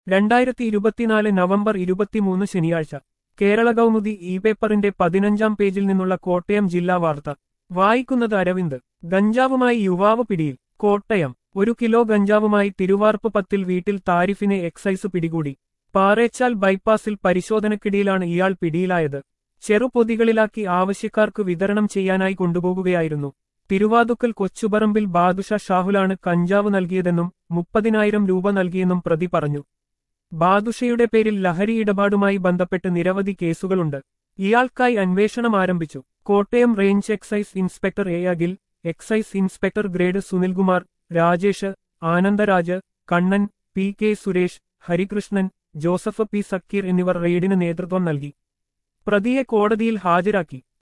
രണ്ടായിരത്തി ഇരുപത്തിനാല് നവംബർ ഇരുപത്തിമൂന്ന് ശനിയാഴ്ച കേരള കൗമുദി ഇ പേപ്പറിന്റെ പതിനഞ്ചാം പേജിൽ നിന്നുള്ള കോട്ടയം ജില്ലാ വാർത്ത വായിക്കുന്നത് അരവിന്ദ് ഗഞ്ചാവുമായി യുവാവ് പിടിയിൽ കോട്ടയം ഒരു കിലോ ഗഞ്ചാവുമായി തിരുവാർപ്പ് പത്തിൽ വീട്ടിൽ താരിഫിനെ എക്സൈസ് പിടികൂടി പാറേച്ചാൽ ബൈപ്പാസിൽ പരിശോധനക്കിടയിലാണ് ഇയാൾ പിടിയിലായത് ചെറുപൊതികളിലാക്കി ആവശ്യക്കാർക്ക് വിതരണം ചെയ്യാനായി കൊണ്ടുപോകുകയായിരുന്നു തിരുവാതുക്കൽ കൊച്ചുപറമ്പിൽ ബാദുഷ ഷാഹുലാണ് കഞ്ചാവ് നൽകിയതെന്നും മുപ്പതിനായിരം രൂപ നൽകിയെന്നും പ്രതി പറഞ്ഞു ബാദുഷയുടെ പേരിൽ ലഹരി ഇടപാടുമായി ബന്ധപ്പെട്ട് നിരവധി കേസുകളുണ്ട് ഇയാൾക്കായി അന്വേഷണം ആരംഭിച്ചു Kottayam range excise inspector A Akhil excise inspector grade Sunilkumar Rajesh Anandaraj Kannan P K Suresh Harikrishnan Joseph P Sakkeer എന്നിവർ റെയ്ഡിന് നേതൃത്വം നൽകി പ്രതിയെ കോടതിയിൽ ഹാജരാക്കി